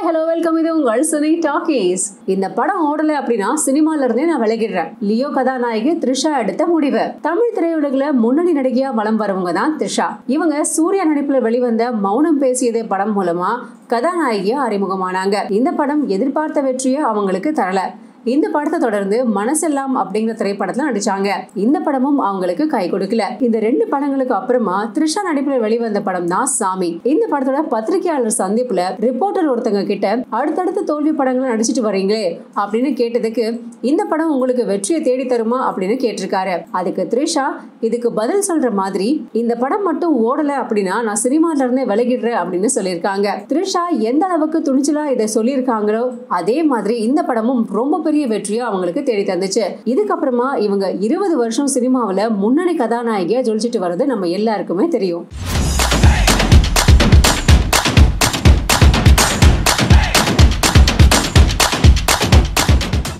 hello welcome இது உங்கள் cine talkies இந்த படம் ஓடல அப்படின்னா சினிமால இருந்தே நான் விலகிடுறேன் லியோ கதாநாயகி த்ரிஷா எடுத்த முடிவு தமிழ் திரையுலகில் முன்னணி நடிகையா வலம் வரவங்க தான் த்ரிஷா இவங்க சூர்யா நடிப்புல வெளிவந்த மௌனம் பேசியதே படம் மூலமா கதாநாயகியா அறிமுகமானாங்க இந்த படம் எதிர்பார்த்த வெற்றியை அவங்களுக்கு தரல இந்த படத்தை தொடர்ந்து மனசெல்லாம் அப்படிங்கிற திரைப்படத்துல நடிச்சாங்க இந்த படமும் அவங்களுக்கு கை கொடுக்கல இந்த ரெண்டு படங்களுக்கு அப்புறமா த்ரிஷா நடிப்புல வெளிவந்த படம் தான் சாமி இந்த படத்தோட பத்திரிகையாளர் சந்திப்புல ரிப்போர்ட்டர் ஒருத்தங்க கிட்ட அடுத்தடுத்த தோல்வி படங்களை நடிச்சிட்டு வரீங்களே அப்படின்னு கேட்டதுக்கு இந்த படம் உங்களுக்கு வெற்றியை தேடி தருமா அப்படின்னு கேட்டிருக்காரு அதுக்கு த்ரிஷா இதுக்கு பதில் சொல்ற மாதிரி இந்த படம் மட்டும் ஓடல அப்படின்னா நான் சினிமால இருந்தே விலகிடுறேன் அப்படின்னு சொல்லியிருக்காங்க த்ரிஷா எந்த அளவுக்கு துணிச்சலா இதை சொல்லியிருக்காங்களோ அதே மாதிரி இந்த படமும் ரொம்ப பெரிய வெற்றியை அவங்களுக்கு தேடி தந்துச்சு இதுக்கப்புறமா இவங்க இருபது வருஷம் சினிமாவில் முன்னணி கதாநாயகியா ஜொலிச்சிட்டு வர்றது நம்ம எல்லாருக்குமே தெரியும்